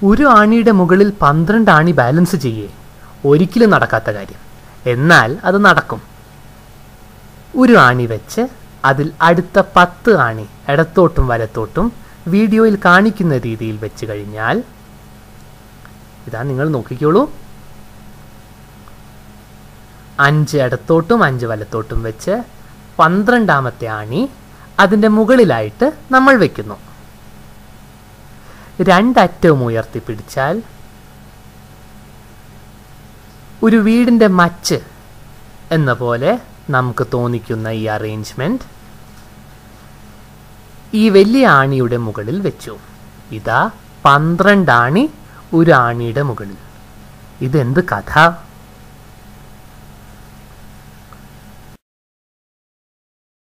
ഒരു ആണിയുടെ മുകളിൽ പന്ത്രണ്ട് ആണി ബാലൻസ് ചെയ്യേ ഒരിക്കലും നടക്കാത്ത കാര്യം എന്നാൽ അത് നടക്കും ഒരു ആണി വെച്ച് അതിൽ അടുത്ത പത്ത് ആണി ഇടത്തോട്ടും വലത്തോട്ടും വീഡിയോയിൽ കാണിക്കുന്ന രീതിയിൽ വെച്ച് കഴിഞ്ഞാൽ ഇതാ നിങ്ങൾ നോക്കിക്കോളൂ അഞ്ച് ഇടത്തോട്ടും അഞ്ച് വലത്തോട്ടും വെച്ച് പന്ത്രണ്ടാമത്തെ ആണി അതിൻ്റെ മുകളിലായിട്ട് നമ്മൾ വെക്കുന്നു രണ്ടറ്റവും ഉയർത്തിപ്പിടിച്ചാൽ ഒരു വീടിൻ്റെ മച്ച് എന്ന പോലെ നമുക്ക് തോന്നിക്കുന്ന ഈ അറേഞ്ച്മെൻറ്റ് ഈ വലിയ ആണിയുടെ മുകളിൽ വെച്ചു ഇതാ പന്ത്രണ്ട് ആണി ഒരു ആണിയുടെ മുകളിൽ ഇതെന്ത് കഥ